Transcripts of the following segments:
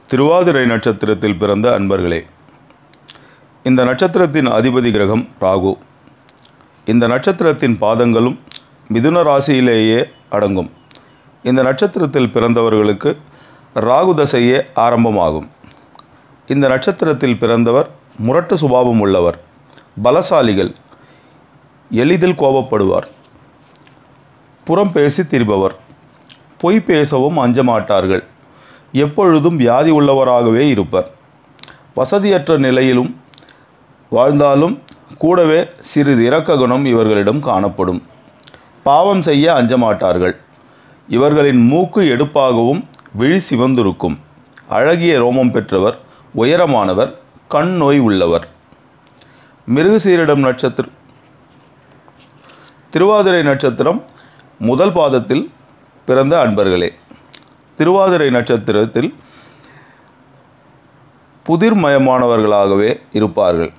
திருவாதிரை நட்சத்திரத்தில் பிறந்த அன்பர்களே இந்த நட்சத்திரத்தின் அதிபதி கிரகம் ராகு இந்த நட்சத்திரத்தின் பாதங்களும் மிதுன ராசியிலேயே அடங்கும் இந்த நட்சத்திரத்தில் பிறந்தவர்களுக்கு ராகு தசையே ஆரம்பமாகும் இந்த நட்சத்திரத்தில் பிறந்தவர் முரட்டு சுபாவம் உள்ளவர் பலசாலிகள் எளிதில் கோபப்படுவார் புறம் பேசி திரிபவர் பொய் பேசவும் அஞ்ச மாட்டார்கள் எப்பொழுதும் வியாதி உள்ளவராகவே இருப்பர் வசதியற்ற நிலையிலும் வாழ்ந்தாலும் கூடவே சிறிது இரக்க குணம் இவர்களிடம் காணப்படும் பாவம் செய்ய அஞ்ச மாட்டார்கள் இவர்களின் மூக்கு எடுப்பாகவும் விழி சிவந்திருக்கும் அழகிய ரோமம் பெற்றவர் உயரமானவர் கண் நோய் உள்ளவர் மிருகசீரிடம் நட்சத்திர திருவாதிரை நட்சத்திரம் முதல் பாதத்தில் பிறந்த அன்பர்களே திருவாதிரை நட்சத்திரத்தில் புதிர்மயமானவர்களாகவே இருப்பார்கள்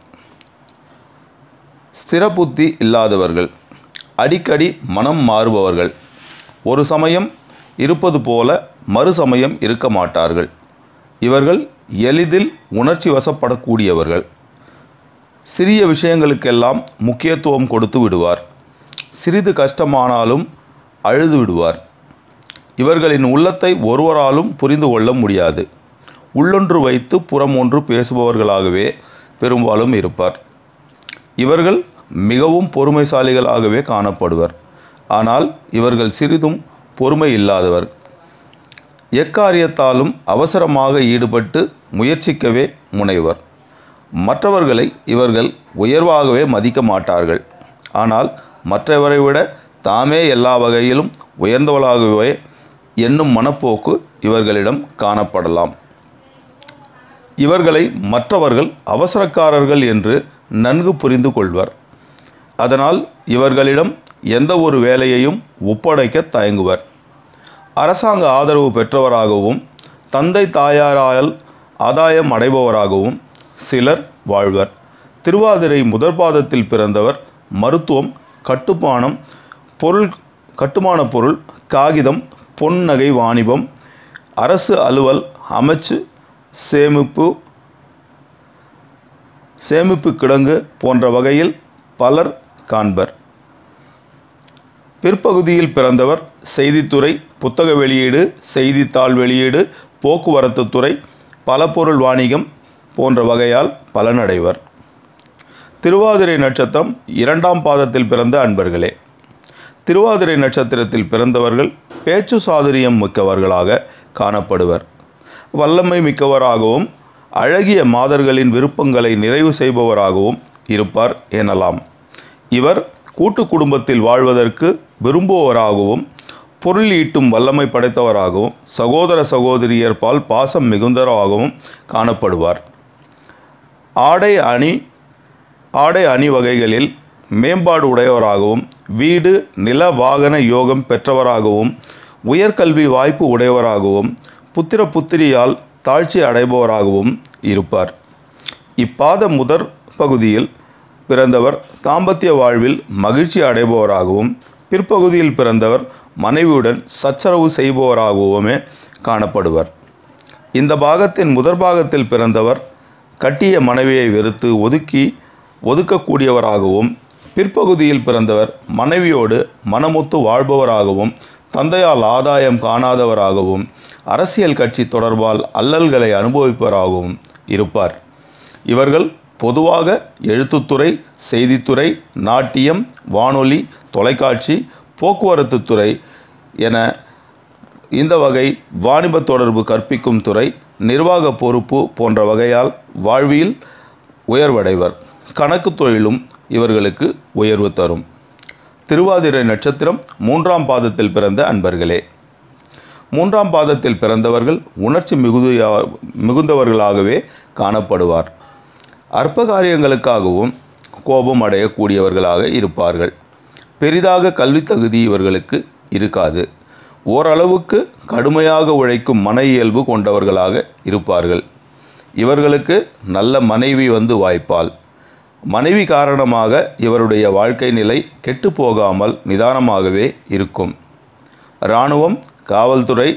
ஸ்திர புத்தி இல்லாதவர்கள் அடிக்கடி மனம் மாறுபவர்கள் ஒரு சமயம் இருப்பது போல மறு சமயம் இருக்க மாட்டார்கள் இவர்கள் எளிதில் உணர்ச்சி வசப்படக்கூடியவர்கள் சிறிய விஷயங்களுக்கெல்லாம் முக்கியத்துவம் கொடுத்து விடுவார் சிறிது கஷ்டமானாலும் அழுது விடுவார் இவர்களின் உள்ளத்தை ஒருவராலும் புரிந்து கொள்ள முடியாது உள்ளொன்று வைத்து புறம் ஒன்று பேசுபவர்களாகவே பெரும்பாலும் இருப்பார் இவர்கள் மிகவும் பொறுமைசாலிகளாகவே காணப்படுவர் ஆனால் இவர்கள் சிறிதும் பொறுமை இல்லாதவர் எக்காரியத்தாலும் அவசரமாக ஈடுபட்டு முயற்சிக்கவே முனைவர் மற்றவர்களை இவர்கள் உயர்வாகவே மதிக்க மாட்டார்கள் ஆனால் மற்றவரை விட தாமே எல்லா வகையிலும் உயர்ந்தவளாகவே என்னும் மனப்போக்கு இவர்களிடம் காணப்படலாம் இவர்களை மற்றவர்கள் அவசரக்காரர்கள் என்று நன்கு புரிந்து கொள்வர் அதனால் இவர்களிடம் எந்த ஒரு வேலையையும் ஒப்படைக்க தயங்குவர் அரசாங்க ஆதரவு பெற்றவராகவும் தந்தை தாயாரால் ஆதாயம் அடைபவராகவும் சிலர் வாழ்வர் திருவாதிரை முதற் பாதத்தில் பிறந்தவர் மருத்துவம் கட்டுமானம் பொருள் கட்டுமான பொருள் காகிதம் பொன் நகை வாணிபம் அரசு அலுவல் அமைச்சு சேமிப்பு சேமிப்பு கிடங்கு போன்ற வகையில் பலர் காண்பர் பிற்பகுதியில் பிறந்தவர் செய்தித்துறை புத்தக வெளியீடு செய்தித்தாள் வெளியீடு போக்குவரத்து துறை பலபொருள் வாணிகம் போன்ற வகையால் பலனடைவர் திருவாதிரை நட்சத்திரம் இரண்டாம் பாதத்தில் பிறந்த அன்பர்களே திருவாதிரை நட்சத்திரத்தில் பிறந்தவர்கள் பேச்சு சாதுரியம் மிக்கவர்களாக காணப்படுவர் வல்லமை மிக்கவராகவும் அழகிய மாதர்களின் விருப்பங்களை நிறைவு செய்பவராகவும் இருப்பார் எனலாம் இவர் கூட்டு குடும்பத்தில் வாழ்வதற்கு விரும்புவராகவும் பொருள் ஈட்டும் வல்லமை படைத்தவராகவும் சகோதர சகோதரியர் பால் பாசம் மிகுந்தவராகவும் காணப்படுவார் ஆடை அணி ஆடை அணி வகைகளில் மேம்பாடு உடையவராகவும் வீடு நில வாகன யோகம் பெற்றவராகவும் உயர்கல்வி வாய்ப்பு உடையவராகவும் புத்திர புத்திரியால் தாழ்ச்சி அடைபவராகவும் இருப்பார் இப்பாத முதற் பகுதியில் பிறந்தவர் தாம்பத்திய வாழ்வில் மகிழ்ச்சி அடைபவராகவும் பிற்பகுதியில் பிறந்தவர் மனைவியுடன் சச்சரவு செய்பவராகவுமே காணப்படுவர் இந்த பாகத்தின் முதற் பாகத்தில் பிறந்தவர் கட்டிய மனைவியை வெறுத்து ஒதுக்கி ஒதுக்கக்கூடியவராகவும் பிற்பகுதியில் பிறந்தவர் மனைவியோடு மனமொத்து வாழ்பவராகவும் தந்தையால் ஆதாயம் காணாதவராகவும் அரசியல் கட்சி தொடர்பால் அல்லல்களை அனுபவிப்பவராகவும் இருப்பார் இவர்கள் பொதுவாக எழுத்துத்துறை செய்தித்துறை நாட்டியம் வானொலி தொலைக்காட்சி போக்குவரத்து துறை என இந்த வகை வாணிப தொடர்பு கற்பிக்கும் துறை நிர்வாக பொறுப்பு போன்ற வகையால் வாழ்வியல் உயர்வடைவர் கணக்கு தொழிலும் இவர்களுக்கு உயர்வு தரும் திருவாதிரை நட்சத்திரம் மூன்றாம் பாதத்தில் பிறந்த அன்பர்களே மூன்றாம் பாதத்தில் பிறந்தவர்கள் உணர்ச்சி மிகுதியா மிகுந்தவர்களாகவே காணப்படுவார் அற்ப காரியங்களுக்காகவும் கோபம் அடையக்கூடியவர்களாக இருப்பார்கள் பெரிதாக கல்வி தகுதி இவர்களுக்கு இருக்காது ஓரளவுக்கு கடுமையாக உழைக்கும் மன இயல்பு கொண்டவர்களாக இருப்பார்கள் இவர்களுக்கு நல்ல மனைவி வந்து வாய்ப்பால் மனைவி காரணமாக இவருடைய வாழ்க்கை நிலை கெட்டு போகாமல் நிதானமாகவே இருக்கும் இராணுவம் காவல்துறை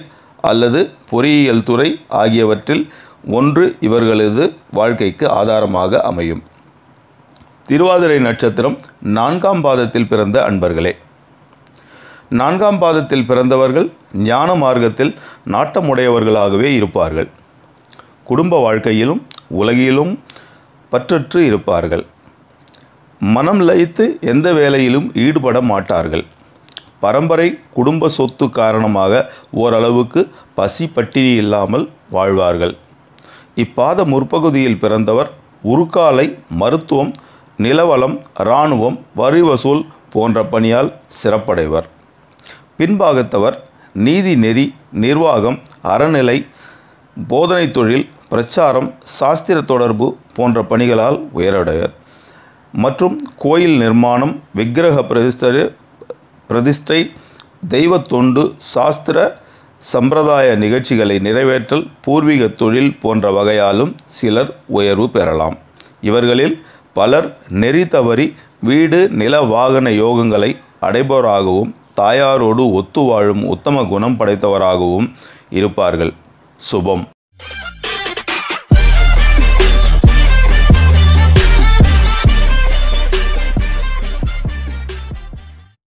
அல்லது பொறியியல் துறை ஆகியவற்றில் ஒன்று இவர்களது வாழ்க்கைக்கு ஆதாரமாக அமையும் திருவாதிரை நட்சத்திரம் நான்காம் பாதத்தில் பிறந்த அன்பர்களே நான்காம் பாதத்தில் பிறந்தவர்கள் ஞான மார்க்கத்தில் நாட்டமுடையவர்களாகவே இருப்பார்கள் குடும்ப வாழ்க்கையிலும் உலகிலும் பற்றற்று இருப்பார்கள் மனம் லயித்து எந்த வேலையிலும் ஈடுபட மாட்டார்கள் பரம்பரை குடும்ப சொத்து காரணமாக ஓரளவுக்கு பசி பட்டினி இல்லாமல் வாழ்வார்கள் இப்பாத முற்பகுதியில் பிறந்தவர் உருக்காலை மருத்துவம் நிலவளம் இராணுவம் வரி வசூல் போன்ற பணியால் சிறப்படைவர் பின்பாகத்தவர் நீதி நெறி நிர்வாகம் அறநிலை போதனை தொழில் பிரச்சாரம் சாஸ்திர தொடர்பு போன்ற பணிகளால் உயரடைவர் மற்றும் கோயில் நிர்மாணம் விக்கிரக பிரதிஷ்டை பிரதிஷ்டை தெய்வ தொண்டு சாஸ்திர சம்பிரதாய நிகழ்ச்சிகளை நிறைவேற்றல் பூர்வீக தொழில் போன்ற வகையாலும் சிலர் உயர்வு பெறலாம் இவர்களில் பலர் நெறி தவறி வீடு நில வாகன யோகங்களை அடைபவராகவும் தாயாரோடு ஒத்து வாழும் உத்தம குணம் படைத்தவராகவும் இருப்பார்கள் சுபம்